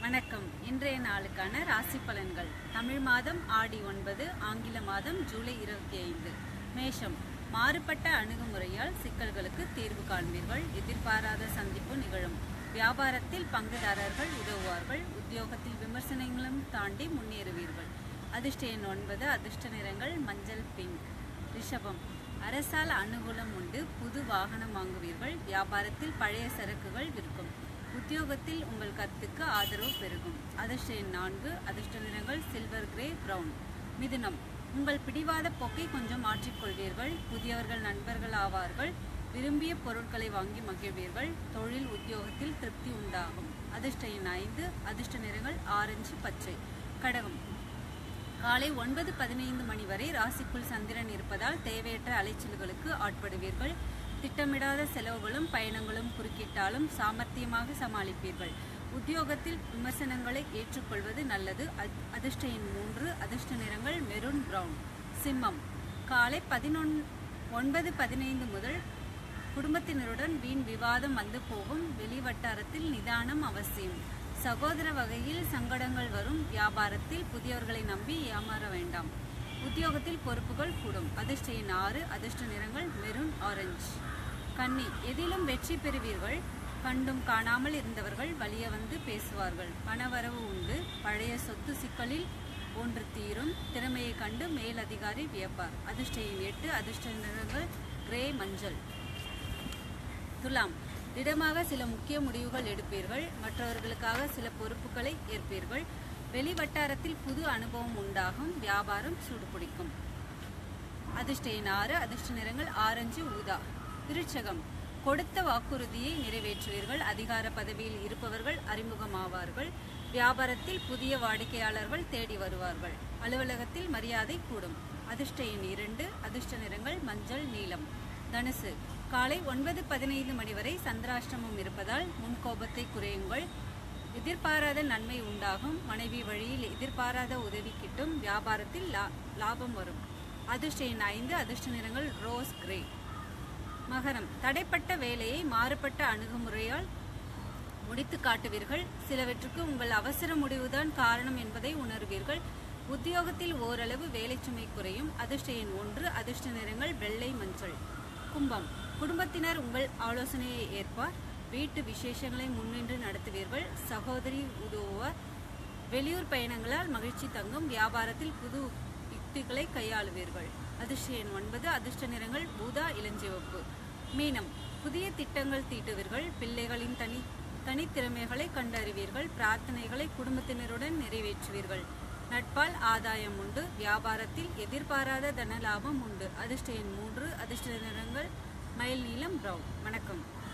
வணக்கம் இன்றைய நாளுக்கான ராசி பலன்கள் தமிழ் மாதம் ஆடி ஒன்பது ஆங்கில மாதம் ஜூலை இருபத்தி ஐந்து மேஷம் மாறுபட்ட அணுகுமுறையால் சிக்கல்களுக்கு தீர்வு காண்பீர்கள் எதிர்பாராத சந்திப்பு நிகழும் வியாபாரத்தில் பங்குதாரர்கள் உதவுவார்கள் உத்தியோகத்தில் விமர்சனங்களும் தாண்டி முன்னேறுவீர்கள் அதிர்ஷ்ட எண் ஒன்பது அதிர்ஷ்ட நிறங்கள் மஞ்சள் பிங்க் ரிஷபம் அரசால் அனுகூலம் உண்டு புது வாகனம் வாங்குவீர்கள் வியாபாரத்தில் பழைய சரக்குகள் விற்கும் உத்தியோகத்தில் உங்கள் கருத்துக்கு ஆதரவு பெருகும் அதிர்ஷ்ட எண் நான்கு அதிர்ஷ்ட நிறங்கள் சில்வர் கிரே பிரவுன் மிதுனம் உங்கள் பிடிவாத போக்கை கொஞ்சம் மாற்றிக்கொள்வீர்கள் புதியவர்கள் நண்பர்கள் ஆவார்கள் விரும்பிய பொருட்களை வாங்கி மகிழ்வீர்கள் தொழில் உத்தியோகத்தில் திருப்தி உண்டாகும் அதிர்ஷ்ட எண் ஐந்து அதிர்ஷ்ட நிறங்கள் ஆரஞ்சு பச்சை கடகம் காலை ஒன்பது பதினைந்து மணி வரை ராசிக்குள் சந்திரன் இருப்பதால் தேவையற்ற அலைச்சல்களுக்கு ஆட்படுவீர்கள் திட்டமிடாத செலவுகளும் பயணங்களும் குறுக்கிட்டாலும் சாமர்த்தியமாக சமாளிப்பீர்கள் உத்தியோகத்தில் விமர்சனங்களை ஏற்றுக்கொள்வது நல்லது அத்- அதிர்ஷ்ட எண் மூன்று அதிர்ஷ்ட நிறங்கள் மெரூன் பிரவுன் சிம்மம் காலை பதினொன் ஒன்பது பதினைந்து முதல் குடும்பத்தினருடன் வீண் விவாதம் வந்து போகும் வெளி வட்டாரத்தில் நிதானம் அவசியம் சகோதர வகையில் சங்கடங்கள் வரும் வியாபாரத்தில் புதியவர்களை நம்பி ஏமாற வேண்டாம் உத்தியோகத்தில் பொறுப்புகள் கூடும் அதிர்ஷ்ட எண் ஆறு அதிர்ஷ்ட நிறங்கள் மெரூன் ஆரஞ்சு கன்னி எதிலும் வெற்றி பெறுவீர்கள் கண்டும் காணாமல் இருந்தவர்கள் வலிய வந்து பேசுவார்கள் பணவரவு உண்டு பழைய சொத்து சிக்கலில் ஒன்று தீரும் திறமையை கண்டு மேலதிகாரி வியப்பார் அதிர்ஷ்ட எண் எட்டு அதிர்ஷ்ட நிறங்கள் கிரே மஞ்சள் துலாம் திடமாக சில முக்கிய முடிவுகள் எடுப்பீர்கள் மற்றவர்களுக்காக சில பொறுப்புகளை ஏற்பீர்கள் வெளி வட்டாரத்தில் புது அனுபவம் உண்டாகும் வியாபாரம் சூடுபிடிக்கும் அதிர்ஷ்ட எண் ஆறு அதிர்ஷ்ட நிறங்கள் ஆரஞ்சு ஊதா திருச்சகம் கொடுத்த வாக்குறுதியை நிறைவேற்றுவீர்கள் அதிகார பதவியில் இருப்பவர்கள் அறிமுகமாவார்கள் வியாபாரத்தில் புதிய வாடிக்கையாளர்கள் தேடி வருவார்கள் அலுவலகத்தில் மரியாதை கூடும் அதிர்ஷ்ட எண் இரண்டு அதிர்ஷ்ட நிறங்கள் மஞ்சள் நீலம் தனுசு காலை ஒன்பது பதினைந்து மணி வரை சந்திராஷ்டமம் இருப்பதால் முன்கோபத்தை குறையுங்கள் எதிர்பாராத நன்மை உண்டாகும் மனைவி வழியில் எதிர்பாராத உதவி கிட்டும் வியாபாரத்தில் லா- லாபம் வரும் அதிர்ஷ்ட எண் ஐந்து அதிர்ஷ்ட நிறங்கள் ரோஸ் கிரே மகரம் தடைப்பட்ட வேலையை மாறுபட்ட அணுகுமுறையால் முடித்து காட்டுவீர்கள் சிலவற்றுக்கு உங்கள் அவசர முடிவுதான் காரணம் என்பதை உணர்வீர்கள் உத்தியோகத்தில் ஓரளவு வேலை சுமை குறையும் அதிர்ஷ்ட எண் ஒன்று அதிர்ஷ்ட நிறங்கள் வெள்ளை மஞ்சள் கும்பம் குடும்பத்தினர் உங்கள் ஆலோசனையை ஏற்பார் வீட்டு விசேஷங்களை முன்னின்று நடத்துவீர்கள் சகோதரி உதவுவார் வெளியூர் பயணங்களால் மகிழ்ச்சி தங்கும் வியாபாரத்தில் புது யுக்திகளை கையாளுவீர்கள் அதிர்ஷ்ட எண் ஒன்பது அதிர்ஷ்ட நிறங்கள் ஊதா இளஞ்சிவப்பு மீனம் புதிய திட்டங்கள் தீட்டுவீர்கள் பிள்ளைகளின் தனி தனித்திறமைகளை கண்டறிவீர்கள் பிரார்த்தனைகளை குடும்பத்தினருடன் நிறைவேற்றுவீர்கள் நட்பால் ஆதாயம் உண்டு வியாபாரத்தில் எதிர்பாராத தன லாபம் உண்டு அதிர்ஷ்ட எண் மூன்று அதிர்ஷ்ட நிறங்கள் மயில் நீலம் பிரவுன் வணக்கம்